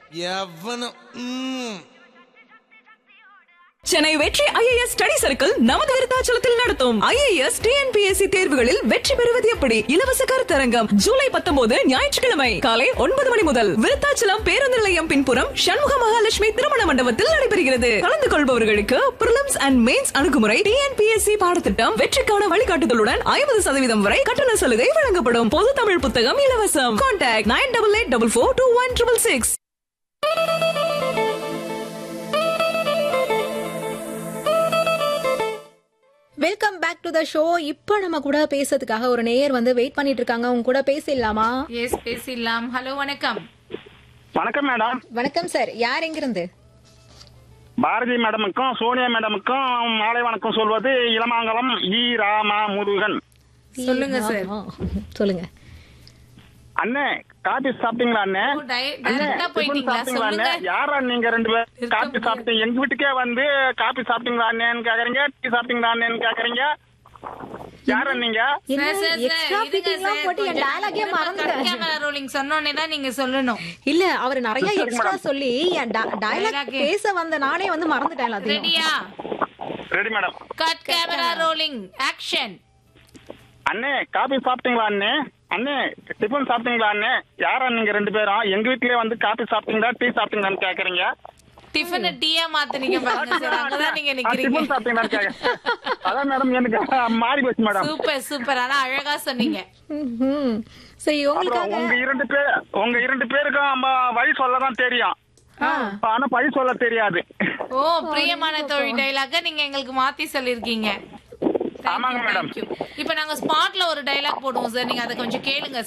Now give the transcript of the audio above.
எவனும் ம். சென்னை வெற்றி ஐஏஎஸ் ஸ்டடி சர்க்கிள் நமது விருத்தாச்சலத்தில் நடத்தும் ஐஏஎஸ் டிஎன்பிஎஸ்சி தேர்வுகளில் வெற்றி பெறுவது எப்படி இலவச கருத்தரங்கம் ஜூலை பத்தொன்பது ஞாயிற்றுக்கிழமை காலை ஒன்பது மணி முதல் விருத்தாச்சலம் பேருந்து நிலையம் பின்புறம் சண்முக மகாலட்சுமி திருமண மண்டபத்தில் நடைபெறுகிறது கலந்து கொள்பவர்களுக்கு பிரிலிம்ஸ் அண்ட் மெயின்ஸ் அணுகுமுறை டிஎன்பிஎஸ்சி பாடத்திட்டம் வெற்றிக்கான வழிகாட்டுதலுடன் ஐம்பது சதவீதம் வரை கட்டண சலுகை வழங்கப்படும் பொது தமிழ் புத்தகம் இலவசம் contact nine double eight double four two one triple six welcome back to the show இப்போ நம்ம கூட பேசுறதுக்காக ஒரு நேயர் வந்து வெயிட் பண்ணிட்டு இருக்காங்க உங்க கூட பேசிடலாமா எஸ் பேசிடலாம் ஹலோ வணக்கம் வணக்கம் மேடம் வணக்கம் சார் யார் எங்கிருந்து பாரதி மேடமுக்கும் சோனியா மேடமுக்கும் மாலை வணக்கம் சொல்வது இளமாங்கலம் ஈ ராமா முருகன் சொல்லுங்க சார் ஆ, சொல்லுங்க அண்ணே காபி சாப்பிட்டீங்களா அண்ணே ஓ, டை- அண்ணே டைரக்டா டிபன் போயிட்டீங்களா சாப்பிட்டீங்களா அண்ணே சொல்லுங்க யாரா நீங்க ரெண்டு பேர் இருக்க காபி முடியாது. சாப்பிட்டீங்க எங்க வீட்டுக்கே வந்து காபி சாப்பிட்டீங்களா அண்ணேன்னு கேக்குறீங்க டீ சாப்பிட்டீங்களா அண்ணேன்னு கேக்குறீங்க யாரா நீங்க என்ன சார், சார், எக்ஸ்ட்ரா சார், இருங்க ஃபிட்டிங்லாம் சார், போட்டு என் கொஞ்சம் டயலாகே திரும்ப மறந்துட்டேன் கேமரா ரோலிங் சொன்னோடனே தான் நீங்க சொல்லணும் இல்ல அவர் நிறைய சரிங்க எக்ஸ்ட்ரா மேடம். சொல்லி என் டயலாக் Dialogue. பேச வந்த நானே வந்து மறந்துட்டேன் எல்லாத்தையும் ரெடியா ready madam cut camera rolling action அண்ணே காபி சாப்பிட்டீங்களா அண்ணே அண்ணே டிஃபன் சாப்பிட்டீங்களா அண்ணே யாரா நீங்க ரெண்டு பேரும் எங்க வீட்லயே வந்து காபி சாப்பிட்டீங்களா டீ சாப்பிட்டீங்களான்னு கேக்குறீங்க டிஃபன் டீயா மாத்துனீங்க பாருங்க சார் அங்கதான் நீங்க நிக்கிறீங்க டிஃபன் சாப்பிட்டீங்களான்னு கேக்குறேன் அதான் மேடம் எனக்கு மாறி போச்சு மேடம் சூப்பர் சூப்பர் ஆனா அழகா சொன்னீங்க ம்ஹும். சரி அப்புறம் உங்களுக்காக உங்க இரண்டு பேர் உங்க இரண்டு பேருக்கும் நம்ம வழி சொல்லதான் தெரியும் ஆனா பழி சொல்ல தெரியாது ஓ பிரியமான தோழி டைலாக நீங்க எங்களுக்கு மாத்தி சொல்லிருக்கீங்க ஆமாங்க, மேடம். இப்ப நாங்க ஸ்பாட்ல ஒரு டைலாக் போடுவோம் சார் நீங்க அதை கொஞ்சம் கேளுங்க